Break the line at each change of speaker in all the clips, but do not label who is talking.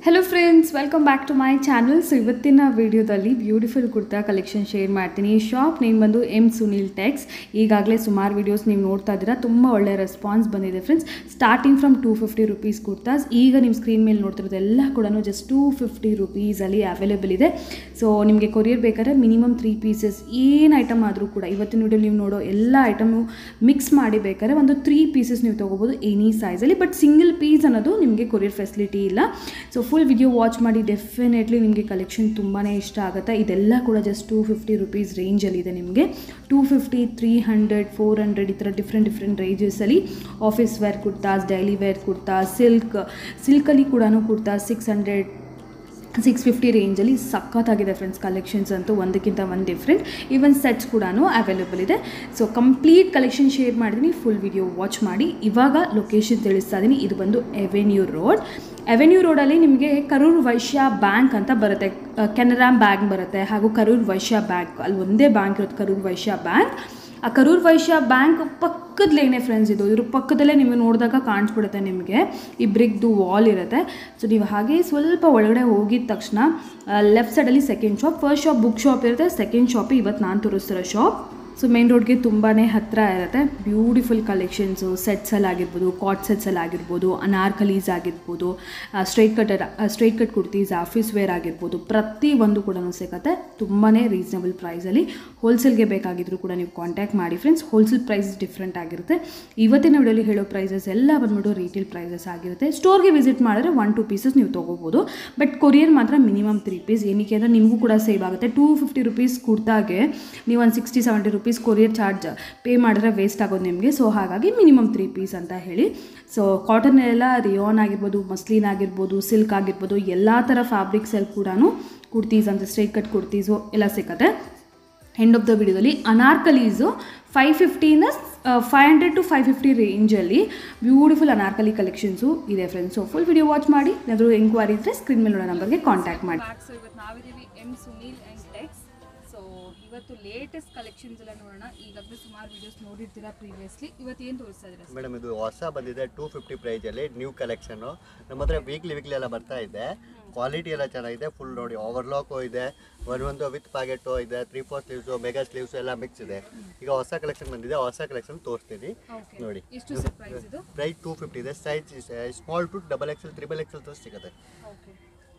Hello friends welcome back to my channel so ಇವತ್ತಿನ ವಿಡಿಯೋದಲ್ಲಿ beautiful kurta collection share ಮಾಡ್ತೀನಿ ಈ ಶಾಪ್ ನೇಮ್ ಬಂದು ಎಮ್ ಸುನೀಲ್ ಟೆಕ್ಸ್ ಈಗಾಗಲೇ ಸುಮಾರು ವೀಡಿಯೋಸ್ ನೀವು ನೋಡ್ತಾ ಇದ್ದೀರಾ ತುಂಬ ಒಳ್ಳೆ ರೆಸ್ಪಾನ್ಸ್ ಬಂದಿದೆ friends starting from two fifty rupees kurtas ಈಗ ನಿಮ್ಮ ಸ್ಕ್ರೀನ್ ಮೇಲೆ ನೋಡ್ತಿರೋದೆಲ್ಲ ಕೂಡ ಜಸ್ಟ್ ಟೂ ಫಿಫ್ಟಿ ರುಪೀಸಲ್ಲಿ ಅವೈಲೇಬಲ್ ಇದೆ ಸೊ ನಿಮಗೆ ಕೊರಿಯರ್ ಬೇಕಾದ್ರೆ ಮಿನಿಮಮ್ ತ್ರೀ ಪೀಸಸ್ ಏನು ಐಟಮ್ ಆದರೂ ಕೂಡ ಇವತ್ತಿನ ವಿಡಿಯೋ ನೀವು ನೋಡೋ ಎಲ್ಲ ಐಟಮು ಮಿಕ್ಸ್ ಮಾಡಿ ಬೇಕಾದ್ರೆ ಒಂದು ತ್ರೀ ಪೀಸಸ್ ನೀವು ತೊಗೋಬೋದು ಎನಿ ಸೈಜಲ್ಲಿ ಬಟ್ ಸಿಂಗಲ್ ಪೀಸ್ ಅನ್ನೋದು ನಿಮಗೆ ಕೊರಿಯರ್ ಫೆಸಿಲಿಟಿ ಇಲ್ಲ ಸೊ ಫುಲ್ ವಿಡಿಯೋ ವಾಚ್ ಮಾಡಿ ಡೆಫಿನೆಟ್ಲಿ ನಿಮಗೆ ಕಲೆಕ್ಷನ್ ತುಂಬಾ ಇಷ್ಟ ಆಗುತ್ತೆ ಇದೆಲ್ಲ ಕೂಡ ಜಸ್ಟ್ ಟೂ ಫಿಫ್ಟಿ ರುಪೀಸ್ ರೇಂಜಲ್ಲಿದೆ ನಿಮಗೆ two fifty three hundred four hundred ಈ ಥರ ಡಿಫ್ರೆಂಟ್ ಡಿಫ್ರೆಂಟ್ ರೇಂಜಸಲ್ಲಿ office wear kurtas daily wear kurta silk ಸಿಲ್ಕಲ್ಲಿ ಕೂಡ kurta six hundred six fifty ರೇಂಜಲ್ಲಿ ಸಖತ್ತಾಗಿದೆ ಫ್ರೆಂಡ್ಸ್ ಕಲೆಕ್ಷನ್ಸ್ ಅಂತೂ ಒಂದಕ್ಕಿಂತ ಒಂದು ಡಿಫ್ರೆಂಟ್ ಈವನ್ ಸೆಟ್ಸ್ ಕೂಡ ಅವೈಲೇಬಲ್ ಇದೆ ಸೊ ಕಂಪ್ಲೀಟ್ ಕಲೆಕ್ಷನ್ ಶೇರ್ ಮಾಡಿದ್ದೀನಿ ಫುಲ್ ವಿಡಿಯೋ ವಾಚ್ ಮಾಡಿ ಇವಾಗ ಲೊಕೇಶನ್ ತಿಳಿಸ್ತಾ ಇದ್ದೀನಿ ಇದು ಬಂದು ಎವೆನ್ಯೂ ರೋಡ್ ಎವೆನ್ಯೂ ರೋಡಲ್ಲಿ ನಿಮಗೆ ಕರೂರ್ ವೈಶ್ಯ ಬ್ಯಾಂಕ್ ಅಂತ ಬರುತ್ತೆ ಕೆನರಾ ಬ್ಯಾಂಕ್ ಬರುತ್ತೆ ಹಾಗೂ ಕರೂರ್ ವೈಶ್ಯ ಬ್ಯಾಂಕ್ ಅಲ್ಲಿ ಒಂದೇ ಬ್ಯಾಂಕ್ ಇರುತ್ತೆ ಕರೂರ್ ವೈಶ್ಯ ಬ್ಯಾಂಕ್ ಆ ಕರೂರ್ ವೈಶ್ಯ ಬ್ಯಾಂಕ್ ಪಕ್ಕದಲ್ಲೇನೆ ಫ್ರೆಂಡ್ಸ್ ಇದು ಇದ್ರ ಪಕ್ಕದಲ್ಲೇ ನಿಮಗೆ ನೋಡಿದಾಗ ಕಾಣಿಸ್ಬಿಡುತ್ತೆ ನಿಮಗೆ ಈ ಬ್ರಿಕ್ದು ವಾಲ್ ಇರುತ್ತೆ ಸೊ ನೀವು ಹಾಗೆ ಸ್ವಲ್ಪ ಒಳಗಡೆ ಹೋಗಿದ ತಕ್ಷಣ ಲೆಫ್ಟ್ ಸೈಡಲ್ಲಿ second shop first shop book shop ಇರುತ್ತೆ ಸೆಕೆಂಡ್ ಶಾಪ್ ಇವತ್ತು ನಾನು ತೋರಿಸ್ತಿರೋ ಶಾಪ್ ಸೊ ಮೇನ್ ರೋಡ್ಗೆ ತುಂಬಾ ಹತ್ತಿರ ಇರುತ್ತೆ ಬ್ಯೂಟಿಫುಲ್ ಕಲೆಕ್ಷನ್ಸು ಸೆಟ್ಸಲ್ಲಿ ಆಗಿರ್ಬೋದು ಕಾಟ್ ಸೆಟ್ಸಲ್ಲಿ ಆಗಿರ್ಬೋದು ಅನಾರ್ಕಲೀಸ್ ಆಗಿರ್ಬೋದು straight cut straight cut kurtis office wear ಆಗಿರ್ಬೋದು ಪ್ರತಿ ಒಂದು ಕೂಡ ಸಿಗುತ್ತೆ ತುಂಬಾ ರೀಸನಬಲ್ ಪ್ರೈಸಲ್ಲಿ ಹೋಲ್ಸೇಲ್ಗೆ ಬೇಕಾಗಿದ್ರು ಕೂಡ ನೀವು ಕಾಂಟ್ಯಾಕ್ಟ್ ಮಾಡಿ ಫ್ರೆಂಡ್ಸ್ ಹೋಲ್ಸೇಲ್ ಪ್ರೈಸ್ ಡಿಫ್ರೆಂಟ್ ಆಗಿರುತ್ತೆ ಇವತ್ತಿನ ವಿಡಿಯೋಲಿ ಹೇಳೋ ಪ್ರೈಸಸ್ ಎಲ್ಲ ಬಂದ್ಬಿಟ್ಟು ರೀಟೇಲ್ ಪ್ರೈಸಸ್ ಆಗಿರುತ್ತೆ ಸ್ಟೋರ್ಗೆ ವಿಸಿಟ್ ಮಾಡಿದ್ರೆ ಒನ್ ಟು ಪೀಸಸ್ ನೀವು ತೊಗೋಬೋದು ಬಟ್ ಕೊರಿಯರ್ ಮಾತ್ರ ಮಿನಿಮಮ್ ತ್ರೀ ಪೀಸ್ ಏನಕ್ಕೆ ಅಂದರೆ ನಿಮಗೂ ಕೂಡ ಸೇವ್ ಆಗುತ್ತೆ ಟೂ ಫಿಫ್ಟಿ ರುಪೀಸ್ ಕುರ್ತಾಗೆ ನೀವು ಒಂದು sixty seventy rupees courier charge pay ಮಾಡಿದ್ರೆ ವೇಸ್ಟ್ ಆಗೋದು ನಿಮಗೆ ಸೊ ಹಾಗಾಗಿ ಮಿನಿಮಮ್ ತ್ರೀ ಪೀಸ್ ಅಂತ ಹೇಳಿ ಸೊ ಕಾಟನ್ ಎಲ್ಲ ರಿಯೋನ್ ಆಗಿರ್ಬೋದು ಮಸ್ಲಿನ್ ಆಗಿರ್ಬೋದು ಸಿಲ್ಕ್ ಆಗಿರ್ಬೋದು ಎಲ್ಲ ಥರ ಫ್ಯಾಬ್ರಿಕ್ಸಲ್ಲಿ ಕೂಡ ಕುರ್ತೀಸ್ ಅಂತ ಸ್ಟ್ರೈಟ್ ಕಟ್ ಕುರ್ತೀಸು ಎಲ್ಲ ಸಿಗುತ್ತೆ ಎಂಡ್ ಆಫ್ ದ ವಿಡಿಯೋದಲ್ಲಿ ಅನಾರ್ಕಲೀಸು ಫೈವ್ ಫಿಫ್ಟಿಯಿಂದ five hundred to five fifty ರೇಂಜಲ್ಲಿ ಬ್ಯೂಟಿಫುಲ್ ಅನಾರ್ಕಲಿ ಕಲೆಕ್ಷನ್ಸು ಇದೆ friends so full video watch ಮಾಡಿ ಏನಾದರೂ ಎಂಕ್ವೈರಿ ಇದ್ದರೆ ಸ್ಕ್ರೀನ್ ಮೇಲೆ ನೋಡೋ ನಂಬರ್ಗೆ ಕಾಂಟ್ಯಾಕ್ಟ್ ಮಾಡಿ
ಸೊ ಇವತ್ತು ನಾವಿದ್ದೀವಿ M Sunil and Tex so ಇವತ್ತು ಲೇಟೆಸ್ಟ್ ಕಲೆಕ್ಷನ್ಸ್ ಎಲ್ಲ ನೋಡೋಣ ಈಗಾಗಲೇ ಸುಮಾರು ವಿಡಿಯೋಸ್ ನೋಡಿರ್ತೀರಾ ಪ್ರೀವಿಯಸ್ಲಿ ಇವತ್ತು ಏನು ತೋರಿಸ್ತಾ ಇದ್ದೀರಾ
ಮೇಡಮ್ ಇದು ಹೊಸ ಬಂದಿದೆ ಟೂ ಫಿಫ್ಟಿ ಪ್ರೈಸಲ್ಲಿ ನ್ಯೂ ಕಲೆಕ್ಷನು ನಮ್ಮ ಹತ್ರ ವೀಕ್ಲಿ ವೀಕ್ಲಿ ಎಲ್ಲ ಬರ್ತಾ ಇದೆ ಕ್ವಾಲಿಟಿ ಎಲ್ಲ ಚೆನ್ನಾಗಿದೆ ಫುಲ್ ನೋಡಿ ಓವರ್ಲಾಕು ಇದೆ ಒನ್ ಒಂದು ವಿತ್ ಪ್ಯಾಕೆಟು ಇದೆ three four sleeves mega sleeves ಎಲ್ಲ ಮಿಕ್ಸ್ ಇದೆ ಈಗ ಹೊಸ ಕಲೆಕ್ಷನ್ ಬಂದಿದೆ ಹೊಸ ಕಲೆಕ್ಷನ್ ತೋರಿಸ್ತೀನಿ
ಓಕೆ
ನೋಡಿ
ಎಷ್ಟು ಸರ್ ಪ್ರೈಸ್ ಇದು
ಪ್ರೈಸ್ ಟೂ ಫಿಫ್ಟಿ ಇದೆ size small to double XL triple XL ತೋರಿಸ್ ಸಿಗುತ್ತೆ
ಓಕೆ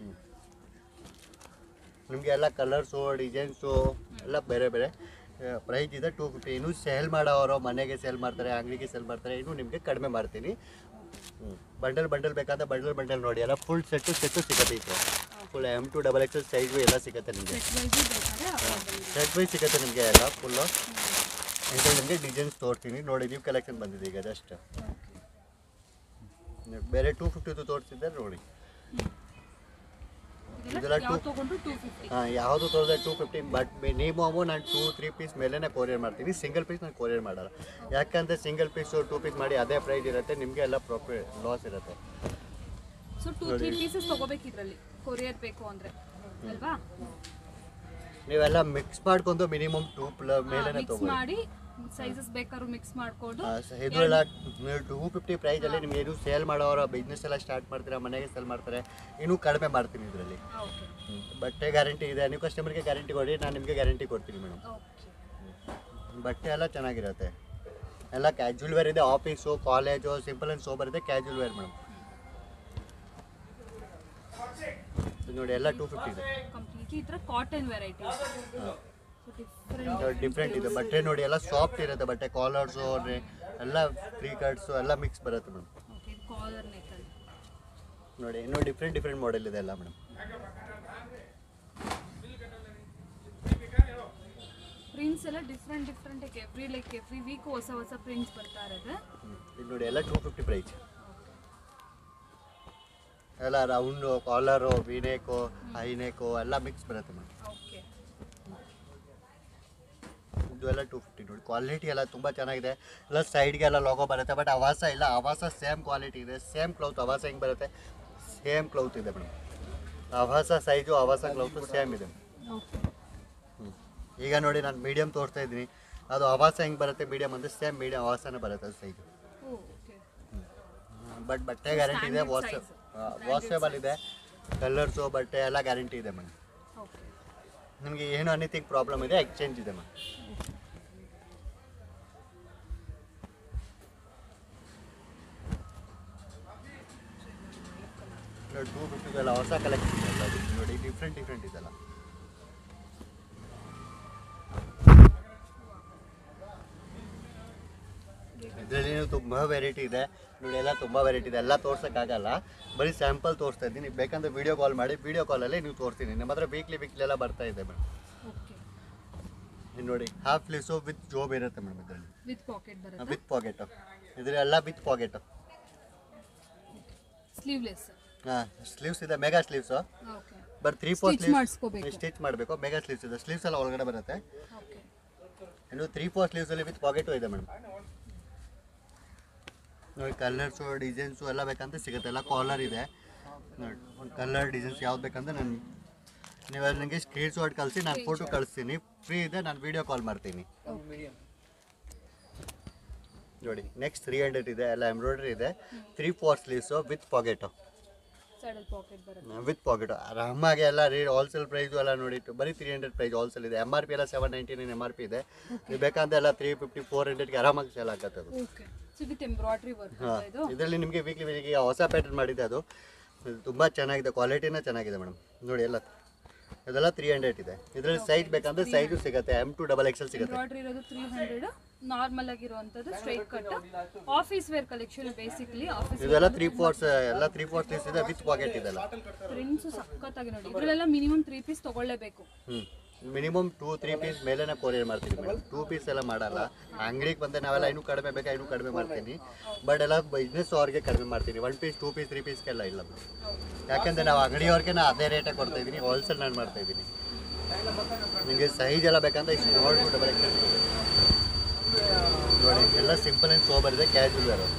ನಿಮಗೆ ಎಲ್ಲ ಕಲರ್ಸು ಡಿಸೈನ್ಸು ಎಲ್ಲ ಬೇರೆ ಬೇರೆ ಪ್ರೈಸ್ ಇದೆ ಟೂ ಫಿಫ್ಟಿ ಇನ್ನೂ ಸೇಲ್ ಮಾಡೋರು ಮನೆಗೆ ಸೇಲ್ ಮಾಡ್ತಾರೆ ಅಂಗಡಿಗೆ ಸೇಲ್ ಮಾಡ್ತಾರೆ ಇನ್ನೂ ನಿಮಗೆ ಕಡಿಮೆ ಮಾಡ್ತೀನಿ ಬಂಡಲ್ ಬಂಡಲ್ ಬೇಕಾದ್ರೆ ಬಂಡಲ್ ಬಂಡಲ್ ನೋಡಿ ಎಲ್ಲ ಫುಲ್ ಸೆಟ್ಟು ಸೆಟ್ಟು ಸಿಗುತ್ತೆ ಇದು full M to double XL size ಎಲ್ಲ ಸಿಗುತ್ತೆ ನಿಮಗೆ
ಸೆಟ್ ವೈಸು ಬೇಕಾದ್ರೆ ಅವೈಲೇಬಲ್ ಇದೆ
ಸೆಟ್ ವೈಸ್ ಸಿಗುತ್ತೆ ನಿಮಗೆ ಎಲ್ಲ ಫುಲ್ಲು ಅಂತ ನಿಮಗೆ ಡಿಸೈನ್ಸ್ ತೋರಿಸ್ತೀನಿ ನೋಡಿ ನೀವು ಕಲೆಕ್ಷನ್ ಬಂದಿದೆ ಈಗ ಜಸ್ಟ್ ಬೇರೆ ಟೂ ಫಿಫ್ಟಿದು ತೋರಿಸಿದ್ದೆ ನೋಡಿ
ಇದೆಲ್ಲ
ಇದೆಲ್ಲ
ಯಾವ
two-
ತೊಗೊಂಡ್ರು ಟೂ ಫಿಫ್ಟಿ
ಹಾಂ ಯಾವುದು ತೋರಿದ್ರೆ ಟೂ ಫಿಫ್ಟೀನ್ ಬಟ್ ಮಿನಿಮಮು ನಾನು ಟೂ ತ್ರೀ ಪೀಸ್ ಮೇಲೇ ಕೊರಿಯರ್ ಮಾಡ್ತೀನಿ ಸಿಂಗಲ್ ಪೀಸ್ ನಾನು ಕೊರಿಯರ್ ಮಾಡಲ್ಲ ಯಾಕಂದರೆ ಸಿಂಗಲ್ ಪೀಸು ಟೂ ಪೀಸ್ ಮಾಡಿ ಅದೇ ಪ್ರೈಸ್ ಇರುತ್ತೆ ನಿಮಗೆ ಎಲ್ಲ ಪ್ರಾಫಿಟ್ ಲಾಸ್ ಇರುತ್ತೆ
ಸೊ ಟೂ ತ್ರೀ ಪೀಸಸ್ ತೊಗೋಬೇಕು ಇದರಲ್ಲಿ ಕೊರಿಯರ್ ಬೇಕು ಅಂದರೆ ಅಲ್ವಾ
ನೀವೆಲ್ಲ ಮಿಕ್ಸ್ ಮಾಡ್ಕೊಂಡು ಮಿನಿಮಮ್ ಟೂ ಪ್ಲ ಮೇಲೇ
ಮಿಕ್ಸ್
ತೊಗೊಳ್ಳಿ
ಮಾಡಿ ಸೈಜಸ್ ಬೇಕಾದ್ರೂ ಮಿಕ್ಸ್ ಮಾಡಿಕೊಂಡು
ಆ, ಸ- ಇದು ಎಲ್ಲ ಟೂ ಫಿಫ್ಟಿ ಪ್ರೈಸಲ್ಲಿ ನಿಮ್ಗೆ ಏನು ಸೇಲ್ ಮಾಡೋರ ಬಿಸ್ನೆಸ್ ಎಲ್ಲ ಸ್ಟಾರ್ಟ್ ಮಾಡ್ತೀರಾ ಮನೆಗೆ ಸೇಲ್ ಮಾಡ್ತಾರೆ ಇನ್ನೂ ಕಡಿಮೆ ಮಾಡ್ತೀನಿ ಇದರಲ್ಲಿ
ಓಕೆ
ಬಟ್ಟೆ ಗ್ಯಾರಂಟಿ ಇದೆ ನೀವು ಕಸ್ಟಮರ್ಗೆ ಗ್ಯಾರಂಟಿ ಕೊಡಿ ನಾನು ನಿಮಗೆ ಗ್ಯಾರಂಟಿ ಕೊಡ್ತೀನಿ ಮೇಡಮ್
ಓಕೆ
ಬಟ್ಟೆ ಎಲ್ಲ ಚೆನ್ನಾಗಿರುತ್ತೆ ಎಲ್ಲ ಕ್ಯಾಜುವಲ್ ವೇರ್ ಇದೆ office college simple and sober ಇದೆ ಕ್ಯಾಜುವಲ್ ವೇರ್ ಮೇಡಮ್ ನೋಡಿ ಎಲ್ಲ ಟೂ ಫಿಫ್ಟಿ ಇದೆ
ಕಂಪ್ಲೀಟ್ಲಿ ಈ ಥರ cotton varieties so different
different ಇದೆ ಬಟ್ಟೆ ನೋಡಿ ಎಲ್ಲ ಸಾಫ್ಟ್ ಇರುತ್ತೆ ಬಟ್ಟೆ ಕಾಲರ್ಸು ಎಲ್ಲ ಫ್ರೀ ಕಟ್ಸು ಎಲ್ಲ ಮಿಕ್ಸ್ ಬರುತ್ತೆ ಮೇಡಮ್
ಓಕೆ ಕಾಲರ್ ನೆಕ್ಕಲ್ಲಿ
ನೋಡಿ ಇನ್ನೂ ಡಿಫ್ರೆಂಟ್ ಡಿಫ್ರೆಂಟ್ ಮಾಡೆಲ್ ಇದೆ ಎಲ್ಲ ಮೇಡಮ್
ಪ್ರಿಂಟ್ಸ್ ಎಲ್ಲ different different every like every week ಹೊಸ ಹೊಸ ಪ್ರಿಂಟ್ಸ್ ಬರ್ತಾ ಇರೋದು
ಇದು ನೋಡಿ ಎಲ್ಲ ಟೂ ಫಿಫ್ಟಿ ಪ್ರೈಸ್ ಎಲ್ಲ ರೌಂಡು ಕಾಲರು ವಿನೇಕು ಹೈನೇಕು ಎಲ್ಲ ಮಿಕ್ಸ್ ಬರುತ್ತೆ ಮೇಡಮ್
ಓಕೆ
ಇದು ಎಲ್ಲ ಟೂ ಫಿಫ್ಟಿ ನೋಡಿ ಕ್ವಾಲಿಟಿ ಎಲ್ಲ ತುಂಬ ಚೆನ್ನಾಗಿದೆ ಎಲ್ಲ ಸೈಡ್ಗೆ ಎಲ್ಲ ಲೋಗೋ ಬರುತ್ತೆ ಬಟ್ ಅವಾಸ ಇಲ್ಲ ಅವಾಸ ಸೇಮ್ ಕ್ವಾಲಿಟಿ ಇದೆ ಸೇಮ್ ಕ್ಲೌತ್ ಅವಾಸ ಹೆಂಗೆ ಬರುತ್ತೆ ಸೇಮ್ ಕ್ಲೌತ್ ಇದೆ ಮೇಡಮ್ ಅವಾಸ ಸೈಜು ಅವಾಸ ಕ್ಲೌತು ಸೇಮ್ ಇದೆ
ಓಕೆ
ಹ್ಮ್. ಈಗ ನೋಡಿ ನಾನು ಮೀಡಿಯಮ್ ತೋರಿಸ್ತಾ ಇದ್ದೀನಿ ಅದು ಅವಾಸ ಹೆಂಗೆ ಬರುತ್ತೆ ಮೀಡಿಯಮ್ ಅಂದರೆ ಸೇಮ್ ಮೀಡಿಯಮ್ ಅವಾಸನೇ ಬರುತ್ತೆ ಅದು ಸೈಜು
ಓ ಓಕೆ
ಬಟ್ ಬಟ್ಟೆ ಗ್ಯಾರಂಟಿ ಇದೆ ವಾಶ್ ವಾಷೇಬಲ್ ಇದೆ ಕಲರ್ಸು ಬಟ್ಟೆ ಎಲ್ಲ ಗ್ಯಾರಂಟಿ ಇದೆ ಮೇಡಮ್
ಓಕೆ
ನಿಮಗೆ ಏನು ಅನಿಥಿಂಗ್ ಪ್ರಾಬ್ಲಮ್ ಇದೆ ಎಕ್ಸ್ಚೇಂಜ್ ಇದೆ ಮೇಡಮ್ ನೋಡಿ ಟೂ ಫಿಫ್ಟಿದೆಲ್ಲ ಹೊಸ ಕಲೆಕ್ಷನ್ ಇದೆ ಅದು ನೋಡಿ ಡಿಫ್ರೆಂಟ್ ಡಿಫ್ರೆಂಟ್ ಇದೆಲ್ಲ ಇದರಲ್ಲಿ ತುಂಬ ವೆರೈಟಿ ಇದೆ ನೋಡಿ ಎಲ್ಲ ತುಂಬ ವೆರೈಟಿ ಇದೆ ಎಲ್ಲ ತೋರ್ಸೋಕ್ಕಾಗಲ್ಲ ಬರೀ ಸ್ಯಾಂಪಲ್ ತೋರಿಸ್ತಾ ಇದ್ದೀನಿ ಬೇಕಂದ್ರೆ ವಿಡಿಯೋ ಕಾಲ್ ಮಾಡಿ ವಿಡಿಯೋ ಕಾಲಲ್ಲಿ ನೀವು ತೋರಿಸ್ತೀನಿ ನಮ್ಮ ಹತ್ರ ವೀಕ್ಲಿ ವೀಕ್ಲಿ ಎಲ್ಲ ಬರ್ತಾ ಇದೆ ಮೇಡಮ್
ಓಕೆ
ಇದು ನೋಡಿ ಹಾಫ್ ಸ್ಲೀವ್ಸು ವಿತ್ ಜೋಬ್ ಇರುತ್ತೆ ಮೇಡಮ್ ಇದರಲ್ಲಿ
ವಿತ್ ಪಾಕೆಟ್ ಬರುತ್ತೆ
ವಿತ್ ಪಾಕೆಟ್ ಇದರೆಲ್ಲ ವಿತ್ ಪಾಕೆಟ್
ಸ್ಲೀವ್ಲೆಸ್
ಹಾಂ ಸ್ಲೀವ್ಸ್ ಇದೆ ಮೆಗಾ ಸ್ಲೀವ್ಸು
ಓಕೆ
ಬರ್ ತ್ರೀ ಫೋರ್
Stitch ಮಾಡಿಸ್ಕೋಬೇಕು.
ಸ್ಟಿಚ್ ಮಾಡಬೇಕು ಮೆಗಾ ಸ್ಲೀವ್ಸ್ ಇದೆ ಸ್ಲೀವ್ಸ್ ಎಲ್ಲ ಒಳಗಡೆ ಬರುತ್ತೆ
ಓಕೆ
ಇನ್ನು ತ್ರೀ ಫೋರ್ ಸ್ಲೀವ್ಸಲ್ಲಿ ವಿತ್ ಪಾಕೆಟು ಇದೆ ಮೇಡಮ್ ನೋಡಿ ಕಲರ್ಸು ಡಿಸೈನ್ಸು ಎಲ್ಲ ಬೇಕಂತ ಸಿಗುತ್ತೆ ಎಲ್ಲ ಕಾಲರ್ ಇದೆ ನೋಡಿ ಒಂದು ಕಲರ್ ಡಿಸೈನ್ಸ್ ಯಾವ್ದು ಬೇಕಂದ್ರೆ ನಾನು ನೀವು ನನಗೆ ಸ್ಕ್ರೀನ್ ಶಾಟ್ ಕಳಿಸಿ ನಾನು ಫೋಟೋ ಕಳಿಸ್ತೀನಿ ಫ್ರೀ ಇದೆ ನಾನು ವೀಡಿಯೋ ಕಾಲ್ ಮಾಡ್ತೀನಿ ನೋಡಿ ನೆಕ್ಸ್ಟ್ ತ್ರೀ ಹಂಡ್ರೆಡ್ ಇದೆ ಎಲ್ಲ ಎಂಬ್ರಾಯ್ಡ್ರಿ ಇದೆ three four sleeves with pocket
ಸೈಡಲ್ಲಿ ಪಾಕೆಟ್ ಬರುತ್ತೆ
ವಿತ್ ಪಾಕೆಟ್ ಆರಾಮಾಗಿ ಎಲ್ಲ ರೇಟ್ ಹೋಲ್ಸೇಲ್ ಪ್ರೈಸು ಎಲ್ಲ ನೋಡಿಟ್ಟು ಬರೀ ತ್ರೀ ಹಂಡ್ರೆಡ್ ಪ್ರೈಸ್ ಹೋಲ್ಸೇಲ್ ಇದೆ ಎಮ್ ಆರ್ ಪಿ ಎಲ್ಲ seven ninety nine M R P ಇದೆ ನೀವು ಬೇಕಂದ್ರೆ ಎಲ್ಲ ತ್ರೀ ಫಿಫ್ಟಿ ಫೋರ್ ಹಂಡ್ರೆಡ್ಗೆ ಆರಾಮಾಗಿ ಸೇಲ್ ಆಗುತ್ತೆ ಅದು
okay so with embroidery work
ಹಾಂ
ಇದು
ಇದರಲ್ಲಿ ನಿಮಗೆ ವೀಕ್ಲಿ ವೀಕ್ಲಿ ಹೊಸ ಪ್ಯಾಟರ್ನ್ ಮಾಡಿದೆ ಅದು ಇದು ತುಂಬ ಚೆನ್ನಾಗಿದೆ ಕ್ವಾಲಿಟಿನೇ ಚೆನ್ನಾಗಿದೆ ಮೇಡಮ್ ನೋಡಿ ಎಲ್ಲ ಇದೆಲ್ಲ ತ್ರೀ ಹಂಡ್ರೆಡ್ ಇದೆ ಇದರಲ್ಲಿ ಸೈಜ್ ಬೇಕಂದ್ರೆ ಸೈಜು ಸಿಗುತ್ತೆ ಎಮ್ ಟು ಡಬಲ್ ಎಕ್ಸೆಲ್ ಸಿಗುತ್ತೆ
ಎಂಬ್ರಾಯ್ಡ್ರಿ ಇರೋದು ತ್ರೀ ಹಂಡ್ರೆಡ್ ನಾರ್ಮಲ್ ಆಗಿರುವಂಥದ್ದು straight cut office wear collection basically office
ಇದೆಲ್ಲ ತ್ರೀ ಫೋರ್ಸ್ ಎಲ್ಲ ತ್ರೀ ಫೋರ್ ಪೀಸ್ ಇದೆ ವಿತ್ ಪಾಕೆಟ್ ಇದೆಲ್ಲ
ಪ್ರಿಂಟ್ಸ್ ಸಖತ್ತಾಗಿ ನೋಡಿ ಇದರಲ್ಲೆಲ್ಲ ಮಿನಿಮಮ್ ತ್ರೀ ಪೀಸ್ ತಗೊಳ್ಳೇಬೇಕು
ಹ್ಞೂ ಮಿನಿಮಮ್ ಟೂ ತ್ರೀ ಪೀಸ್ ಮೇಲೆನೇ ಕೊರಿಯರ್ ಮಾಡ್ತೀನಿ ಮೇಡಮ್ ಟೂ ಪೀಸ್ ಎಲ್ಲ ಮಾಡಲ್ಲ ಅಂಗಡಿಗೆ ಬಂದೆ ನಾವೆಲ್ಲ ಇನ್ನೂ ಕಡಿಮೆ ಬೇಕಾ ಇನ್ನೂ ಕಡಿಮೆ ಮಾಡ್ತೀನಿ ಬಟ್ ಎಲ್ಲ ಬಿಸ್ನೆಸ್ ಅವ್ರಿಗೆ ಕಡಿಮೆ ಮಾಡ್ತೀನಿ one piece two piece three ಪೀಸ್ಗೆಲ್ಲ ಇಲ್ಲ ಯಾಕೆಂದರೆ ನಾವು ಅಂಗಡಿಯವ್ರಿಗೆ ನಾ ಅದೇ ರೇಟೇ ಕೊಡ್ತಾ ಇದ್ದೀನಿ ಹೋಲ್ಸೇಲ್ ನಾನು ಮಾಡ್ತಾ ಇದ್ದೀನಿ ನಿಮಗೆ ಸೈಜ್ ಎಲ್ಲ ಬೇಕಂದ್ರೆ ಇಷ್ಟು ನೋಡಿ ಡಬಲ್ ಎಕ್ಸೆಲ್ ಸಿಗುತ್ತೆ ನೋಡಿ ಎಲ್ಲ ಸಿಂಪಲ್ ಆ್ಯಂಡ್ ಸೋಬರ್ ಇದೆ ಕ್ಯಾಶುವಲ್ ವೇರು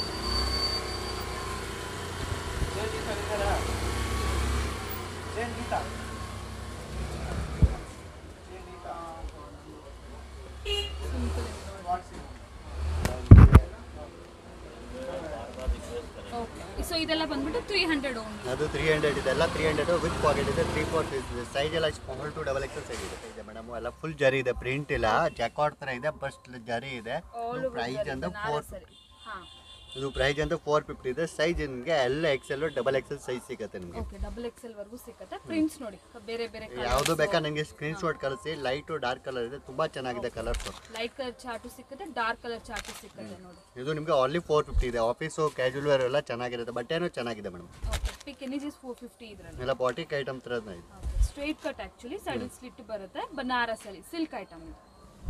ಓಕೆ ಸೊ ಇದೆಲ್ಲ ಬಂದ್ಬಿಟ್ಟು ತ್ರೀ ಹಂಡ್ರೆಡ್ ಓನ್ಲಿ
ಅದು ತ್ರೀ ಹಂಡ್ರೆಡ್ ಇದೆ ಎಲ್ಲ ತ್ರೀ ಹಂಡ್ರೆಡ್ ವಿತ್ ಪಾಕೆಟ್ ಇದೆ ತ್ರೀ ಫೋರ್ ಇದೆ ಸೈಜ್ ಎಲ್ಲ small to double XL size ಇದೆ ಇದೆ ಮೇಡಮ್ ಎಲ್ಲ ಫುಲ್ ಜರಿ ಇದೆ ಪ್ರಿಂಟ್ ಇಲ್ಲ ಜಾಕಾಟ್ ಥರ ಇದೆ ಬಸ್ಟ್ ಜರಿ ಇದೆ ಪ್ರೈಸ್ ಅಂತ ಫೋರ್
ಸರಿ ಹಾಂ
ಇದು ಪ್ರೈಸ್ ಅಂತ ಫೋರ್ ಫಿಫ್ಟಿ ಇದೆ ಸೈಜ್ ನಿಮಗೆ ಎಲ್ಲ ಎಕ್ಸೆಲ್ ಡಬಲ್ ಎಕ್ಸೆಲ್ ಸೈಜ್ ಸಿಗುತ್ತೆ ನಿಮಗೆ
ಓಕೆ ಡಬಲ್ ಎಕ್ಸೆಲ್ ವರ್ಗೂ ಸಿಗುತ್ತೆ ಪ್ರಿಂಟ್ಸ್ ನೋಡಿ ಬೇರೆ ಬೇರೆ
ಯಾವುದು ಬೇಕಾ ನನಗೆ ಸ್ಕ್ರೀನ್ ಶಾಟ್ ಕಳಿಸಿ ಲೈಟು ಡಾರ್ಕ್ ಕಲರ್ ಇದೆ ತುಂಬ ಚೆನ್ನಾಗಿದೆ ಕಲರ್ಸು
ಲೈಟ್ ಕಲರ್ ಚಾರ್ಟು ಸಿಗುತ್ತೆ ಡಾರ್ಕ್ ಕಲರ್ ಚಾರ್ಟು ಸಿಗುತ್ತೆ ನೋಡಿ
ಇದು ನಿಮಗೆ ಆನ್ಲಿ ಫೋರ್ ಫಿಫ್ಟಿ ಇದೆ ಆಫೀಸು ಕ್ಯಾಶುವಲ್ ವೇರ್ ಎಲ್ಲ ಚೆನ್ನಾಗಿರುತ್ತೆ ಬಟ್ಟೆನೂ ಚೆನ್ನಾಗಿದೆ ಮೇಡಮ್
ಓಕೆ ಪಿಕ್ ಎನಿಜೀಸ್ ಫೋರ್ ಫಿಫ್ಟಿ ಇದ್ರಲ್ಲಿ
ಎಲ್ಲ ಪಾಟಿಕ್ ಐಟಮ್ ಥರದ್ದು ಇದೆ
straight cut actually side slit ಬರುತ್ತೆ ಬನಾರಸ್ ಅಲ್ಲಿ ಸಿಲ್ಕ್ ಐಟಮ್ ಇದು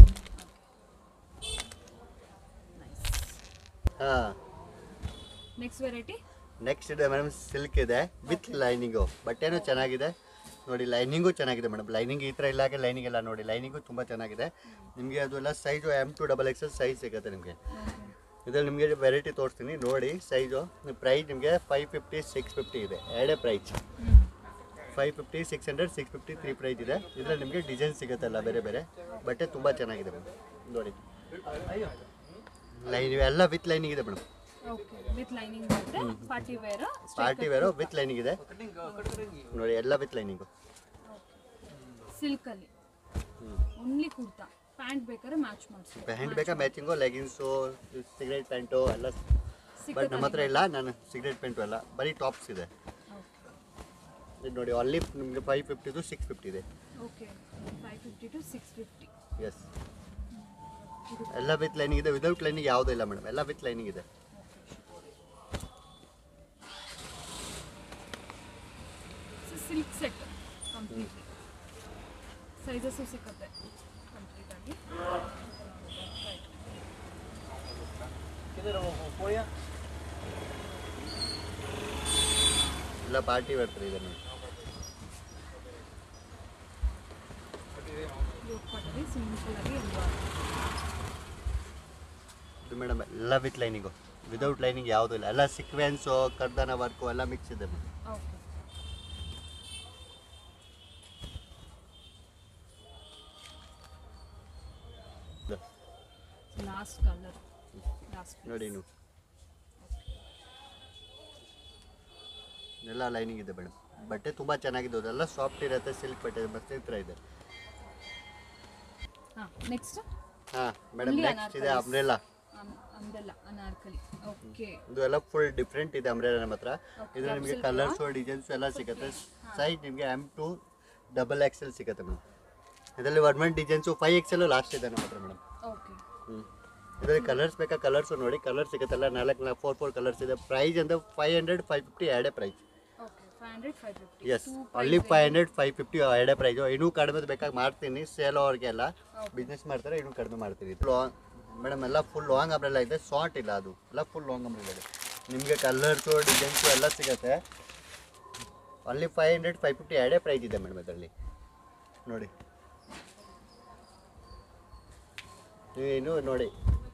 ಹಾಂ
ನೆಕ್ಸ್ಟ್ ವೆರೈಟಿ
ನೆಕ್ಸ್ಟ್ ಇದೆ ಮೇಡಮ್ ಸಿಲ್ಕ್ ಇದೆ ವಿತ್ ಲೈನಿಂಗು ಬಟ್ಟೆನೂ ಚೆನ್ನಾಗಿದೆ ನೋಡಿ ಲೈನಿಂಗು ಚೆನ್ನಾಗಿದೆ ಮೇಡಮ್ ಲೈನಿಂಗ್ ಈ ಥರ ಇಲ್ಲಾಗೆ ಲೈನಿಂಗ್ ಎಲ್ಲ ನೋಡಿ ಲೈನಿಂಗು ತುಂಬ ಚೆನ್ನಾಗಿದೆ ನಿಮಗೆ ಅದೆಲ್ಲ size M to double XL size ಸಿಗುತ್ತೆ ನಿಮಗೆ ಇದ್ರಲ್ಲಿ ನಿಮಗೆ ವೆರೈಟಿ ತೋರಿಸ್ತೀನಿ ನೋಡಿ ಸೈಜು ಪ್ರೈಸ್ ನಿಮಗೆ ಫೈವ್ ಫಿಫ್ಟಿ ಸಿಕ್ಸ್ ಫಿಫ್ಟಿ ಇದೆ ಎರಡೇ price five fifty six hundred six fifty three price ಇದೆ ಇದರಲ್ಲಿ ನಿಮಗೆ ಡಿಸೈನ್ ಸಿಗುತ್ತಲ್ಲ ಬೇರೆ ಬೇರೆ ಬಟ್ಟೆ ತುಂಬ ಚೆನ್ನಾಗಿದೆ ಮೇಡಮ್ ನೋಡಿ ಲೈನ್ ಎಲ್ಲ ವಿತ್ ಲೈನಿಂಗ್ ಇದೆ ಮೇಡಮ್
ಓಕೆ ವಿತ್ ಲೈನಿಂಗ್ ಬರುತ್ತೆ party wear
party wear with lining ಇದೆ ನೋಡಿ ಎಲ್ಲ ವಿತ್ ಲೈನಿಂಗು
ಸಿಲ್ಕ್ ಅಲ್ಲಿ ಓನ್ಲಿ ಕುರ್ತಾ ಪ್ಯಾಂಟ್ ಬೇಕಾದ್ರೆ ಮ್ಯಾಚ್ ಮಾಡಿಸಿ
ಪ್ಯಾಂಟ್ ಬೇಕಾ ಮ್ಯಾಚಿಂಗು ಲೆಗಿನ್ಸು ಸಿಗರೇಟ್ ಪ್ಯಾಂಟು ಎಲ್ಲ ಬಟ್
ಸಿಗುತ್ತೆ
ನಮ್ಮ ಹತ್ರ ಇಲ್ಲ ನಾನು ಸಿಗರೇಟ್ ಪ್ಯಾಂಟು ಎಲ್ಲ ಬರೀ ಟಾಪ್ಸ್ ಇದೆ ಇದು ನೋಡಿ ಅಲ್ಲಿ ನಿಮಗೆ ಫೈವ್ ಫಿಫ್ಟಿದು ಸಿಕ್ಸ್ ಫಿಫ್ಟಿ ಇದೆ
okay five fifty to six fifty
yes ಎಲ್ಲ ವಿತ್ ಲೈನಿಂಗ್ ಇದೆ ವಿದೌಟ್ ಲೈನಿಂಗ್ ಯಾವುದೂ ಇಲ್ಲ ಮೇಡಮ್ ಎಲ್ಲ ವಿತ್ ಲೈನಿಂಗ್ ಇದೆ
so silk set completely sizes ಸಿಗುತ್ತೆ ಕಂಪ್ಲೀಟ್ ಆಗಿ
ಎಲ್ಲ ಪಾರ್ಟಿ ವೇರ್ ಥರ ಇದೆ ನೋಡಿ
ಯೋಗ ಪಟ್ಟರಿ ಸಿಂಪಲ್ ಆಗಿ ಒಂದು
ಇದು ಮೇಡಮ್ ಎಲ್ಲ ವಿತ್ ಲೈನಿಂಗು ವಿದೌಟ್ ಲೈನಿಂಗ್ ಯಾವುದೂ ಇಲ್ಲ ಎಲ್ಲ ಸಿಕ್ವೆನ್ಸು ಕರ್ದನ ವರ್ಕು ಎಲ್ಲ ಮಿಕ್ಸ್ ಇದೆ madam
okay last colour last
ನೋಡಿ ನೀವು ಎಲ್ಲ ಲೈನಿಂಗ್ ಇದೆ ಮೇಡಮ್ ಬಟ್ಟೆ ತುಂಬ ಚೆನ್ನಾಗಿದೆ ಅದೆಲ್ಲ ಸಾಫ್ಟ್ ಇರುತ್ತೆ ಸಿಲ್ಕ್ ಬಟ್ಟೆ ಮತ್ತೆ ಈ ಥರ ಇದೆ
ಹಾಂ ನೆಕ್ಸ್ಟ್
ಹಾಂ ಮೇಡಮ್
Only
ನೆಕ್ಸ್ಟ್ ಇದೆ
ಅನಾರ್ಕಲಿಸ್.
ಅಂಬ್ರೆಲಾ
ಅಂದಲ್ಲ ಅನಾರ್ಕಲಿ ಓಕೆ
ಇದು ಎಲ್ಲ ಫುಲ್ ಡಿಫ್ರೆಂಟ್ ಇದೆ ಅಂಬ್ರೆಲಾ ನಮ್ಮ ಹತ್ರ
Okay,
ಇದು ನಿಮಗೆ
capsule
ಕಲರ್ಸು ಡಿಸೈನ್ಸು ಎಲ್ಲ ಸಿಗುತ್ತೆ ಸೈಜ್ ನಿಮಗೆ ಎಮ್ ಟು ಡಬಲ್ ಎಕ್ಸೆಲ್ ಸಿಗುತ್ತೆ ಮೇಡಮ್ ಇದರಲ್ಲಿ ವರ್ಮೆಂಟ್ ಡಿಸೈನ್ಸು ಫೈವ್ ಎಕ್ಸೆಲ್ ಲಾಸ್ಟ್ ಇದೆ ನಮ್ಮ ಹತ್ರ ಮೇಡಮ್
ಓಕೆ
ಹ್ಞೂ ಇದರಲ್ಲಿ ಕಲರ್ಸ್ ಬೇಕಾ ಕಲರ್ಸು ನೋಡಿ ಕಲರ್ ಸಿಗುತ್ತಲ್ಲ ನಾಲ್ಕು ನಾಲ್ಕು ಫೋರ್ ಫೋರ್ ಕಲರ್ಸ್ ಇದೆ ಪ್ರೈಸ್ ಅಂದರೆ ಫೈವ್ ಹಂಡ್ರೆಡ್ ಫೈವ್ ಫಿಫ್ಟಿ ಎರಡೇ price
okay five hundred five fifty
yes ಅಲ್ಲಿ ಫೈವ್ ಹಂಡ್ರೆಡ್ ಫೈವ್ ಫಿಫ್ಟಿ ಎರಡೇ ಪ್ರೈಸು ಇನ್ನೂ ಕಡಿಮೆ ಬೇಕಾಗಿ ಮಾಡ್ತೀನಿ ಸೇಲ್ ಅವ್ರಿಗೆಲ್ಲ ಬಿಸ್ನೆಸ್ ಮಾಡ್ತಾರೆ ಇನ್ನೂ ಕಡಿಮೆ ಮಾಡ್ತೀನಿ ಲಾಂಗ್ ಮೇಡಮ್ ಎಲ್ಲ ಫುಲ್ ಲಾಂಗ್ ಅಂಬ್ರೆಲ್ಲ ಇದೆ ಶಾರ್ಟ್ ಇಲ್ಲ ಅದು ಎಲ್ಲ ಫುಲ್ ಲಾಂಗ್ ಅಂಬ್ರೆಲ್ಲ ಇದೆ ನಿಮಗೆ ಕಲರ್ಸು ಡಿಸೈನ್ಸು ಎಲ್ಲ ಸಿಗುತ್ತೆ ಅಲ್ಲಿ ಫೈವ್ ಹಂಡ್ರೆಡ್ ಫೈವ್ ಫಿಫ್ಟಿ ಎರಡೇ ಪ್ರೈಸ್ ಇದೆ ಮೇಡಮ್ ಇದರಲ್ಲಿ ನೋಡಿ ನೀವೇನು ನೋಡಿ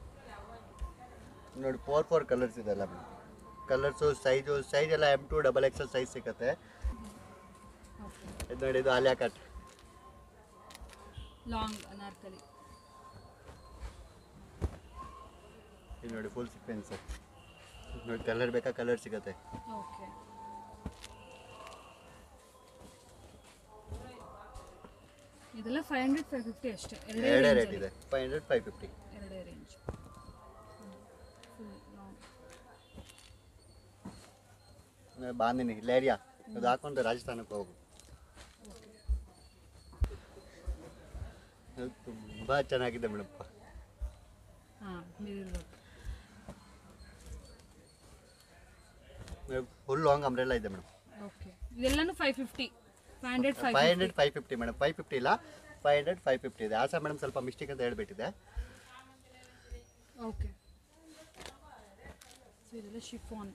ನೋಡಿ ಫೋರ್ ಫೋರ್ ಕಲರ್ಸ್ ಇದೆಲ್ಲ ಮೇಡಮ್ ಕಲರ್ಸು ಸೈಜು ಸೈಜ್ ಎಲ್ಲ M to double XL size ಸಿಗುತ್ತೆ
ಓಕೆ
ಇದು ನೋಡಿ ಇದು ಆಲಿಯಾ ಕಟ್
ಲಾಂಗ್ ಅನಾರ್ಕಲಿ
ಇದು ನೋಡಿ ಫುಲ್ ಸಿಕ್ವೆನ್ಸ್ ನೋಡಿ ಕಲರ್ ಬೇಕಾ ಕಲರ್ ಸಿಗುತ್ತೆ
ಓಕೆ ಇದೆಲ್ಲ ಫೈವ್ ಹಂಡ್ರೆಡ್ ಫೈವ್ ಫಿಫ್ಟಿ ಅಷ್ಟೇ ಎರಡೇ
ಎರಡೇ
range
ರೇಟ್
ಅಲ್ಲಿ.
ಇದೆ ಫೈವ್ ಹಂಡ್ರೆಡ್ ಫೈವ್ ಫಿಫ್ಟಿ
ಎರಡೇ range full long
bandhani leheriya ಅದು ಹಾಕೊಂಡು ರಾಜಸ್ಥಾನಕ್ಕೆ ಹೋಗು ಅದು ತುಂಬ ಚೆನ್ನಾಗಿದೆ ಮೇಡಮ್
ಹಾಂ mirror work
full long umbrella ಇದೆ ಮೇಡಮ್
ಓಕೆ ಇದೆಲ್ಲನೂ five fifty five hundred five
five hundred five fifty madam five fifty ಇಲ್ಲ ಫೈವ್ ಹಂಡ್ರೆಡ್ ಫೈವ್ ಫಿಫ್ಟಿ ಇದೆ ಆಸಾ ಮೇಡಮ್ ಸ್ವಲ್ಪ ಮಿಸ್ಟೇಕ್ ಅಂತ ಹೇಳ್ಬಿಟ್ಟಿದೆ
ಓಕೆ ಸೊ ಇದೆಲ್ಲ ಶಿಫಾನ್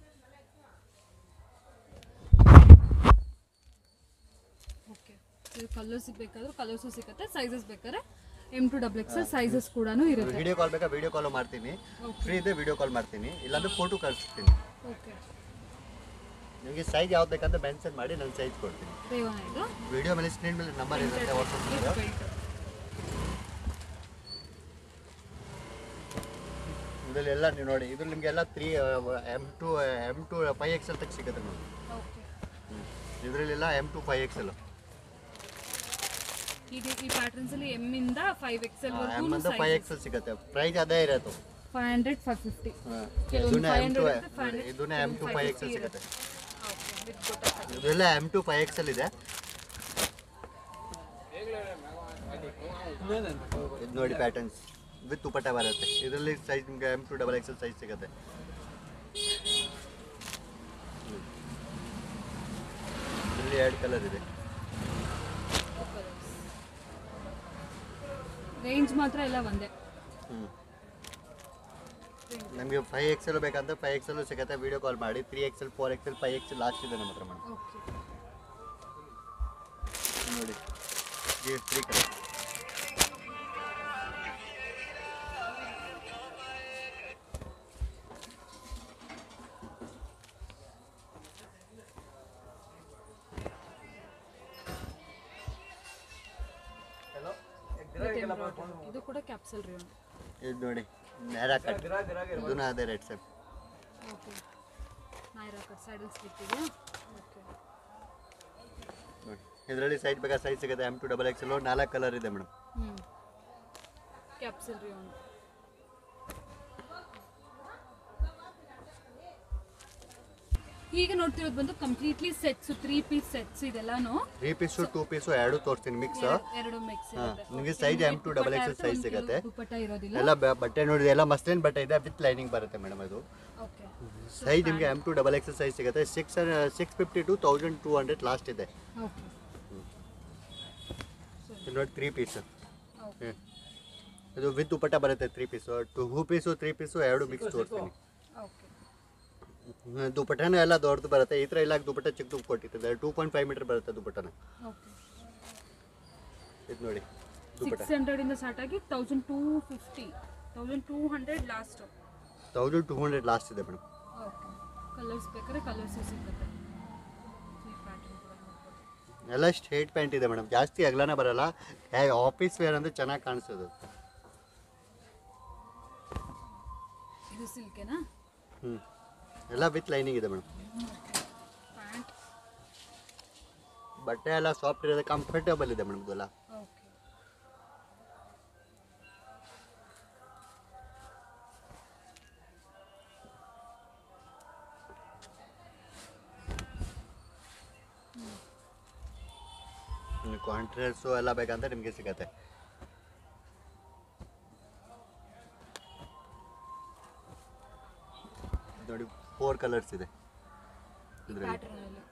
ಓಕೆ ಇದು ಕಲರ್ಸ್ ಬೇಕಾದ್ರೆ ಕಲರ್ಸು ಸಿಗುತ್ತೆ ಸೈಜಸ್ ಬೇಕಾದ್ರೆ M to double X sizes ಕೂಡ ಇರುತ್ತೆ
ವಿಡಿಯೋ ಕಾಲ್ ಬೇಕಾ ವಿಡಿಯೋ ಕಾಲ್ ಮಾಡ್ತೀನಿ
Okay.
ಫ್ರೀ ಇದೆ ವಿಡಿಯೋ ಕಾಲ್ ಮಾಡ್ತೀನಿ ಇಲ್ಲಾಂದ್ರೆ ಫೋಟೋ ಕಳಿಸ್ತೀನಿ
ಓಕೆ
ನಿಮಗೆ ಸೈಜ್ ಯಾವ್ದು ಬೇಕಂತ ಮೆನ್ಷನ್ ಮಾಡಿ ನಾನು ಸೈಜ್ ಕೊಡ್ತೀನಿ
ರೇವನ ಇದು
ವಿಡಿಯೋ ಮೇಲೆ ಸ್ಕ್ರೀನ್ ಮೇಲೆ ನಂಬರ್ ಇರುತ್ತೆ ವಾಟ್ಸಪ್
With
ನಂಬರ್
belt.
ಇದರಲ್ಲಿ ಎಲ್ಲ ನೀವು ನೋಡಿ ಇದ್ರಲ್ಲಿ ನಿಮಗೆಲ್ಲ three M to M to five XL ತಕ್ಕ ಸಿಗುತ್ತೆ ನೋಡಿ
ಓಕೆ
ಇದರಲ್ಲೆಲ್ಲ ಎಮ್ ಟು ಫೈವ್ ಎಕ್ಸೆಲ್
ಈಗ ಈ ಪ್ಯಾಟರ್ನ್ಸ್ ಅಲ್ಲಿ ಎಮ್ ಇಂದ ಫೈವ್ ಎಕ್ಸೆಲ್
ಎಮ್ ಅಂತ ಫೈವ್
ವರ್ಗು
ಎಕ್ಸೆಲ್ ಸಿಗುತ್ತೆ ಪ್ರೈಸ್ ಅದೇ ಇರೋದು
ಫೈವ್ ಹಂಡ್ರೆಡ್ ಫೈವ್ ಫಿಫ್ಟಿ
ಹಾ.
ಕೆಲವೊಂದು
ಇದನ್ನ ಎಮ್ ಟು
500 ಇರುತ್ತೆ, 500
ಇದನ್ನ ಎಮ್ ಟು ಫೈವ್ ಎಕ್ಸೆಲ್ ಸಿಗುತ್ತೆ
ಓಕೆ ವಿತ್ ಗೊತ್ತಾಗ್ತದೆ
ಇದೆಲ್ಲ ಎಮ್ ಟು ಫೈವ್ ಎಕ್ಸೆಲ್ ಇದೆ ಇದು ನೋಡಿ ಪ್ಯಾಟರ್ನ್ಸ್ ವಿತ್ ದುಪಟ್ಟ ಬರುತ್ತೆ ಇದರಲ್ಲಿ ಸೈಜ್ ನಿಮಗೆ M to double XL size ಸಿಗುತ್ತೆ ಇದರಲ್ಲಿ ಎರಡು ಕಲರ್ ಇದೆ
ರೇಂಜ್ ಮಾತ್ರ ಎಲ್ಲ ಒಂದೇ
ಹ್ಞೂ ನಮಗೆ ಫೈವ್ ಎಕ್ಸೆಲ್ ಬೇಕಂತ ಫೈವ್ ಎಕ್ಸೆಲ್ ಸಿಗುತ್ತೆ ವಿಡಿಯೋ ಕಾಲ್ ಮಾಡಿ three XL four XL five XL last ಇದೆ ನಮ್ಮ ಹತ್ರ ಮೇಡಮ್
ಓಕೆ
ನೋಡಿ ಈ ತ್ರೀ ಕಲರ್
ಇದು ಕೂಡ ಕ್ಯಾಪ್ಸಲ್ ರೀ
ಇದು ನೋಡಿ ನೇರ ಕಟ್ ಇದನ್ನ ಅದೇ rate sir
okay Naira cut ಸೈಡಲ್ಲಿ ಸ್ಲಿಪ್ ಇದೆ ಓಕೆ
ನೋಡಿ ಇದರಲ್ಲಿ ಸೈಜ್ ಬೇಕಾ ಸೈಜ್ ಸಿಗುತ್ತೆ ಎಮ್ ಟು ಡಬಲ್ ಎಕ್ಸೆಲ್ ನಾಲ್ಕು ಕಲರ್ ಇದೆ ಮೇಡಮ್
ಹ್ಞೂ ಕ್ಯಾಪ್ಸಲ್ ರೀ ಒಂದು ಈಗ ನೋಡ್ತಿರೋದು ಬಂದು completely sets three piece sets ಇದೆಲ್ಲಾನು
ತ್ರೀ ಪೀಸು ಟೂ ಪೀಸು ಎರಡು ತೋರಿಸ್ತೀನಿ ಮಿಕ್ಸ್
ಎರಡು ಮಿಕ್ಸ್
ಹಾಂ
ಇರುತ್ತೆ
ನಿಮಗೆ size M to double XL size ಸಿಗುತ್ತೆ
ದುಪ್ಪಟ್ಟ ಇರೋದಿಲ್ಲ
ಎಲ್ಲ ಬ- ಬಟ್ಟೆ ನೋಡಿದ್ರೆ ಎಲ್ಲ ಮಸ್ಲಿನ್ ಬಟ್ಟೆ ಇದೆ ವಿತ್ ಲೈನಿಂಗ್ ಬರುತ್ತೆ ಮೇಡಮ್ ಅದು
ಓಕೆ
ಸೈಜ್ ನಿಮಗೆ M to double XL size ಸಿಗುತ್ತೆ six six fifty to thousand two hundred last ಇದೆ
ಓಕೆ
ಇದು ನೋಡಿ ತ್ರೀ ಪೀಸ್
ಓಕೆ
ಇದು ವಿತ್ ದುಪಟ್ಟ ಬರುತ್ತೆ three piece two piece three piece ಎರಡು ಮಿಕ್ಸ್ ತೋರಿಸ್ತೀನಿ
ಓಕೆ
ಹ್ಮ್, ದುಪಟ್ಟನ ಎಲ್ಲ ದೊಡ್ಡದು ಬರುತ್ತೆ ಈ ಥರ ಎಲ್ಲ ದುಪಟ್ಟ ಚಿಕ್ಕದು ಕೊಟ್ಟಿರ್ತದೆ ಟೂ ಪಾಯಿಂಟ್ ಫೈವ್ ಮೀಟರ್ ಬರುತ್ತೆ ದುಪಟ್ಟನ
ಓಕೆ
ಇದು ನೋಡಿ ದುಪಟ್ಟ
ಸಿಕ್ಸ್ ಹಂಡ್ರೆಡಿಂದ ಸ್ಟಾರ್ಟ್ ಆಗಿ thousand two fifty thousand two hundred last
thousand two hundred last ಇದೆ ಮೇಡಮ್
ಓಕೆ ಕಲರ್ಸ್ ಬೇಕಾದ್ರೆ ಕಲರ್ಸು ಸಿಗುತ್ತೆ ಈ ಪ್ಯಾಟರ್ನ್ ಕೂಡ ನೋಡ್ಬೋದು
ಎಲ್ಲ ಸ್ಟ್ರೇಟ್ ಪ್ಯಾಂಟ್ ಇದೆ ಮೇಡಮ್ ಜಾಸ್ತಿ ಅಗಲನೇ ಬರಲ್ಲ ಆಫೀಸ್ ವೇರ್ ಅಂದರೆ ಚೆನ್ನಾಗಿ ಕಾಣಿಸೋದು
ಇದು ಸಿಲ್ಕೆನಾ
ಹ್ಞೂ ಎಲ್ಲ ವಿತ್ ಲೈನಿಂಗ್ ಇದೆ ಮೇಡಮ್
ಪ್ಯಾಂಟ್
ಬಟ್ಟೆ ಎಲ್ಲ ಸಾಫ್ಟ್ ಇರೋದು ಕಂಫರ್ಟೇಬಲ್ ಇದೆ ಮೇಡಮ್ ಇದೆಲ್ಲ
ಓಕೆ
ಕಾಂಟ್ರಾಸ್ಟು ಎಲ್ಲ ಬೇಕಂತ ನಿಮಗೆ ಸಿಗತ್ತೆ ನೋಡಿ ಫೋರ್ ಕಲರ್ಸ್ ಇದೆ ಇದರಲ್ಲಿ
ಪ್ಯಾಟರ್ನಲ್ಲಿ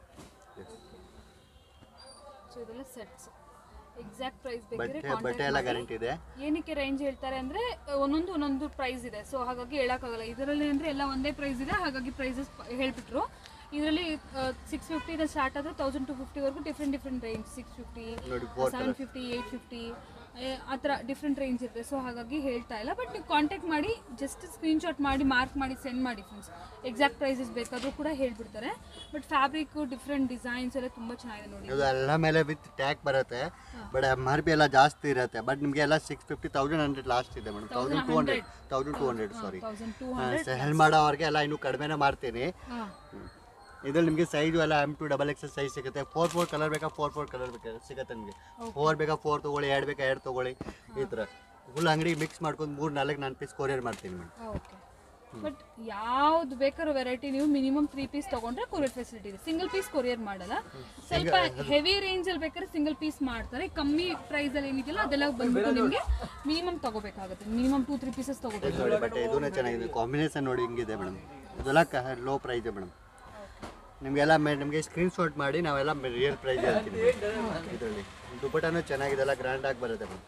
ಸೊ ಇದೆಲ್ಲ ಸೆಟ್ಸ್ ಎಕ್ಸಾಕ್ಟ್ ಪ್ರೈಸ್ ಬೇಕಾದ್ರೆ
ಬಟ್ಟೆ ಬಟ್ಟೆ ಎಲ್ಲ
ಕಾಂಟ್ಯಾಕ್ಟ್
ಗ್ಯಾರಂಟಿ ಇದೆ
ಏನಕ್ಕೆ ರೇಂಜ್ ಹೇಳ್ತಾರೆ ಅಂದ್ರೆ ಒಂದೊಂದು ಒಂದೊಂದು ಪ್ರೈಸ್ ಇದೆ ಸೊ ಹಾಗಾಗಿ ಹೇಳಕ್ಕಾಗಲ್ಲ ಇದರಲ್ಲಿ ಅಂದ್ರೆ ಎಲ್ಲ ಒಂದೇ ಪ್ರೈಸ್ ಇದೆ ಹಾಗಾಗಿ ಪ್ರೈಸಸ್ ಹೇಳ್ಬಿಟ್ರು ಇದರಲ್ಲಿ ಸಿಕ್ಸ್ ಫಿಫ್ಟಿಯಿಂದ ಸ್ಟಾರ್ಟ್ ಆದರೆ ತೌಸಂಡ್ ಟು ಫಿಫ್ಟಿವರೆಗೂ different different range six fifty
ನೋಡಿ four
seven fifty eight fifty ಆ ಥರ ಡಿಫ್ರೆಂಟ್ ರೇಂಜ್ ಇರುತ್ತೆ ಸೊ ಹಾಗಾಗಿ ಹೇಳ್ತಾ ಇಲ್ಲ ಬಟ್ ನೀವು ಕಾಂಟ್ಯಾಕ್ಟ್ ಮಾಡಿ ಜಸ್ಟ್ ಸ್ಕ್ರೀನ್ಶಾಟ್ ಮಾಡಿ ಮಾರ್ಕ್ ಮಾಡಿ ಸೆಂಡ್ ಮಾಡಿ ಫ್ರೆಂಡ್ಸ್ ಎಕ್ಸಾಕ್ಟ್ ಪ್ರೈಸಸ್ ಬೇಕಾದರೂ ಕೂಡ ಹೇಳ್ಬಿಡ್ತಾರೆ ಬಟ್ ಫ್ಯಾಬ್ರಿಕ್ ಡಿಫ್ರೆಂಟ್ ಡಿಸೈನ್ಸ್ ಎಲ್ಲ ತುಂಬ ಚೆನ್ನಾಗಿದೆ ನೋಡಿ
ಇದು ಎಲ್ಲ ಮೇಲೆ ವಿತ್ ಟ್ಯಾಗ್ ಬರುತ್ತೆ ಬಟ್ ಎಮ್ ಆರ್ ಪಿ ಎಲ್ಲ ಜಾಸ್ತಿ ಇರುತ್ತೆ ಬಟ್ ನಿಮಗೆ ಎಲ್ಲ six fifty thousand hundred last ಇದೆ madam thousand two hundred thousand two hundred sorry
thousand two hundred
sell ಮಾಡೋವ್ರಿಗೆ ಎಲ್ಲ ಇನ್ನೂ ಕಡಿಮೆನೇ ಮಾಡ್ತೀನಿ
ಹಾಂ
ಇದ್ರಲ್ಲಿ ನಿಮಗೆ ಸೈಜು ಎಲ್ಲ M to double X size ಸಿಗುತ್ತೆ ಫೋರ್ ಫೋರ್ ಕಲರ್ ಬೇಕಾ ಫೋರ್ ಫೋರ್ ಕಲರ್ ಬೇಕಾ ಸಿಗುತ್ತೆ ನಿಮಗೆ ಫೋರ್ ಬೇಕಾ ಫೋರ್ ತೊಗೊಳ್ಳಿ ಎರಡು ಬೇಕಾ ಎರಡು ತೊಗೊಳ್ಳಿ ಈ ಥರ ಫುಲ್ ಅಂಗಡಿ ಮಿಕ್ಸ್ ಮಾಡ್ಕೊಂಡು ಮೂರು ನಾಲ್ಕು ನಾನು ಪೀಸ್ ಕೊರಿಯರ್ ಮಾಡ್ತೀನಿ ಮೇಡಮ್
ಓಕೆ ಬಟ್ ಯಾವ್ದು ಬೇಕಾದ್ರೂ ವೆರೈಟಿ ನೀವು ಮಿನಿಮಮ್ ತ್ರೀ ಪೀಸ್ ತಗೊಂಡ್ರೆ ಕೊರಿಯರ್ ಫೆಸಿಲಿಟಿ ಇದೆ ಸಿಂಗಲ್ ಪೀಸ್ ಕೊರಿಯರ್ ಮಾಡಲ್ಲ ಸ್ವಲ್ಪ ಹೆವಿ ರೇಂಜ್ ಅಲ್ಲಿ ಬೇಕಾದ್ರೆ ಸಿಂಗಲ್ ಪೀಸ್ ಮಾಡ್ತಾರೆ ಕಮ್ಮಿ ಪ್ರೈಸ್ ಅಲ್ಲಿ ಏನಿದೆಯಲ್ಲ ಅದೆಲ್ಲ ಬಂದ್ಬಿಟ್ಟು ನಿಮಗೆ ಮಿನಿಮಮ್ ತಗೋಬೇಕಾಗುತ್ತೆ ಮಿನಿಮಮ್ ಟೂ ತ್ರೀ ಪೀಸಸ್ ತಗೋಬೇಕು
ನೋಡಿ ಬಟ್ ಇದೂ ಚೆನ್ನಾಗಿದೆ ಕಾಂಬಿನೇಷನ್ ನೋಡಿ ಹಿಂಗಿದೆ ಮೇಡಮ್ ಇದೆಲ್ಲ ಲೋ ಪ್ರೈಸ್ ಮೇಡಮ್ ನಿಮಗೆಲ್ಲ ಮೇ ನಿಮಗೆ ಸ್ಕ್ರೀನ್ ಶಾಟ್ ಮಾಡಿ ನಾವೆಲ್ಲ ರಿಯಲ್ ಪ್ರೈಸ್ ಹೇಳ್ತೀವಿ ಇದರಲ್ಲಿ ದುಪ್ಪಟನೂ ಚೆನ್ನಾಗಿದೆ ಎಲ್ಲ ಗ್ರ್ಯಾಂಡಾಗಿ ಬರುತ್ತೆ ಮೇಡಮ್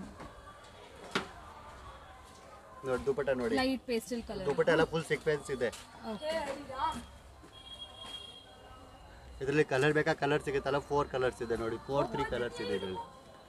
ನೋಡಿ ದುಪ್ಪಟ ನೋಡಿ
ಲೈಟ್ ಪೇಸ್ಟಲ್ ಕಲರ್
ದುಪ್ಪಟ ಎಲ್ಲ ಫುಲ್ ಸೀಕ್ವೆನ್ಸ್ ಇದೆ ಇದರಲ್ಲಿ ಕಲರ್ ಬೇಕಾ ಕಲರ್ ಸಿಗುತ್ತಲ್ಲ ಫೋರ್ ಕಲರ್ಸ್ ಇದೆ ನೋಡಿ ಫೋರ್ ತ್ರೀ ಕಲರ್ಸ್ ಇದೆ ಇದರಲ್ಲಿ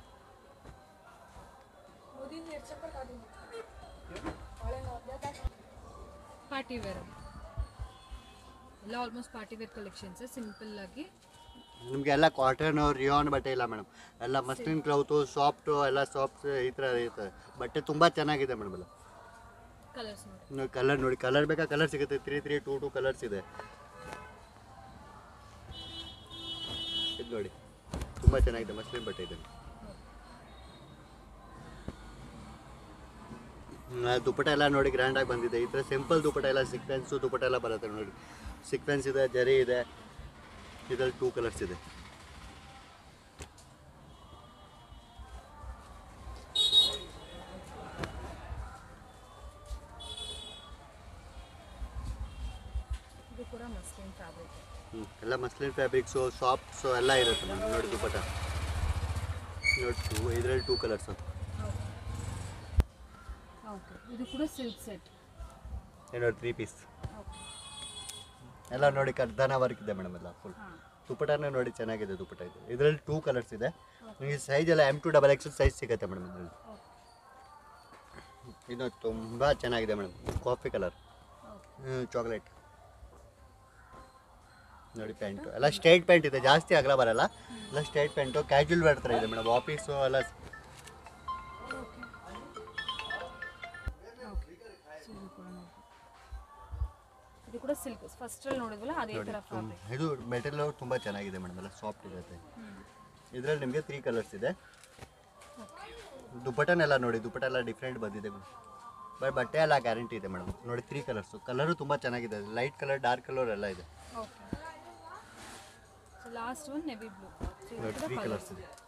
ಪಾರ್ಟಿ ವೇರ್ ಎಲ್ಲ almost party wear collections simple ಆಗಿ
ನಿಮಗೆ ಎಲ್ಲ ಕಾಟನ್ ರಿಯಾನ್ ಬಟ್ಟೆ ಇಲ್ಲ ಮೇಡಮ್ ಎಲ್ಲ ಮಸ್ಲಿನ್ ಕ್ಲೌತು ಸಾಫ್ಟು ಎಲ್ಲ ಸಾಫ್ಟ್ ಈ ಥರ ಇರ್ತದೆ ಬಟ್ಟೆ ತುಂಬ ಚೆನ್ನಾಗಿದೆ ಮೇಡಮ್ ಎಲ್ಲ
ಕಲರ್ಸ್ ನೋಡಿ
ಕಲರ್ ನೋಡಿ ಕಲರ್ ಬೇಕಾ ಕಲರ್ ಸಿಗುತ್ತೆ three three two two colours ಇದೆ ಇದು ನೋಡಿ ತುಂಬ ಚೆನ್ನಾಗಿದೆ ಮಸ್ಲಿನ್ ಬಟ್ಟೆ ಇದೆ ಹ್ಮ್, ಆ ದುಪ್ಪಟ ಎಲ್ಲ ನೋಡಿ ಗ್ರ್ಯಾಂಡಾಗಿ ಬಂದಿದೆ ಈ ಥರ ಸಿಂಪಲ್ ದುಪ್ಪಟ ಎಲ್ಲ ಸಿಕ್ವೆನ್ಸು ದುಪ್ಪಟ ಎಲ್ಲ ಬರುತ್ತೆ ನೋಡಿ ಸಿಕ್ವೆನ್ಸ್ ಇದೆ ಜರಿ ಇದೆ ಇದರಲ್ಲಿ ಟೂ ಕಲರ್ಸ್ ಇದೆ
ಇದು ಕೂಡ ಮಸ್ಲಿನ್ ಫ್ಯಾಬ್ರಿಕ್
ಹ್ಮ್. ಎಲ್ಲ ಮಸ್ಲಿನ್ ಫ್ಯಾಬ್ರಿಕ್ಸು ಸಾಫ್ಟ್ಸು ಎಲ್ಲ ಇರುತ್ತೆ ಮೇಡಮ್ ನೋಡಿ ದುಪ್ಪಟ ನೋಡಿ ಟೂ ಇದರಲ್ಲಿ ಟೂ ಕಲರ್ಸು
ಓಕೆ ಇದು ಕೂಡ ಸಿಲ್ಕ್ ಸೆಟ್
ನೋಡಿ ತ್ರೀ ಪೀಸ್
ಓಕೆ
ಎಲ್ಲ ನೋಡಿ ಕರ್ದಾನ ವರ್ಕ್ ಇದೆ ಮೇಡಮ್ ಎಲ್ಲ ಫುಲ್
ಹಾಂ
ದುಪ್ಪಟನೂ ನೋಡಿ ಚೆನ್ನಾಗಿದೆ ದುಪ್ಪಟ ಇದು ಇದರಲ್ಲಿ ಟೂ ಕಲರ್ಸ್ ಇದೆ ನಿಮಗೆ ಸೈಜ್ ಎಲ್ಲ M to double X size ಸಿಗುತ್ತೆ ಮೇಡಮ್ ಇದರಲ್ಲಿ ಇದು ತುಂಬ ಚೆನ್ನಾಗಿದೆ ಮೇಡಮ್ ಕಾಫಿ ಕಲರ್ ಚಾಕ್ಲೇಟ್ ನೋಡಿ ಪ್ಯಾಂಟು ಎಲ್ಲ ಸ್ಟ್ರೈಟ್ ಪ್ಯಾಂಟ್ ಇದೆ ಜಾಸ್ತಿ ಅಗಲ ಬರಲ್ಲ ಎಲ್ಲ ಸ್ಟ್ರೈಟ್ ಪ್ಯಾಂಟು ಕ್ಯಾಶುವಲ್ ವೇರ್ ಥರ ಇದೆ ಮೇಡಮ್ ಆಫೀಸು ಎಲ್ಲ
ಇದು ಕೂಡ ನೋಡಿ ಇದು ಕೂಡ ಸಿಲ್ಕ್ ಫಸ್ಟಲ್ಲಿ ನೋಡಿದ್ವಲ್ಲ ಅದೇ ಥರ ಫ್ಯಾಬ್ರಿಕ್
ಇದು ಮೆಟೀರಿಯಲ್ ತುಂಬ ಚೆನ್ನಾಗಿದೆ ಮೇಡಮ್ ಎಲ್ಲ ಸಾಫ್ಟ್ ಇರುತ್ತೆ ಇದರಲ್ಲಿ ನಿಮಗೆ ತ್ರೀ ಕಲರ್ಸ್ ಇದೆ ದುಪ್ಪಟನೆಲ್ಲ ನೋಡಿ ದುಪ್ಪಟ ಎಲ್ಲ ಡಿಫ್ರೆಂಟ್ ಬಂದಿದೆ ಬಟ್ ಬಟ್ಟೆ ಎಲ್ಲ ಗ್ಯಾರಂಟಿ ಇದೆ ಮೇಡಮ್ ನೋಡಿ ತ್ರೀ ಕಲರ್ಸು ಕಲರು ತುಂಬ ಚೆನ್ನಾಗಿದೆ ಲೈಟ್ ಕಲರ್ ಡಾರ್ಕ್ ಕಲರ್ ಎಲ್ಲ ಇದೆ
okay so last one navy blue
ನೋಡಿ ತ್ರೀ ಕಲರ್ಸ್ ಇದೆ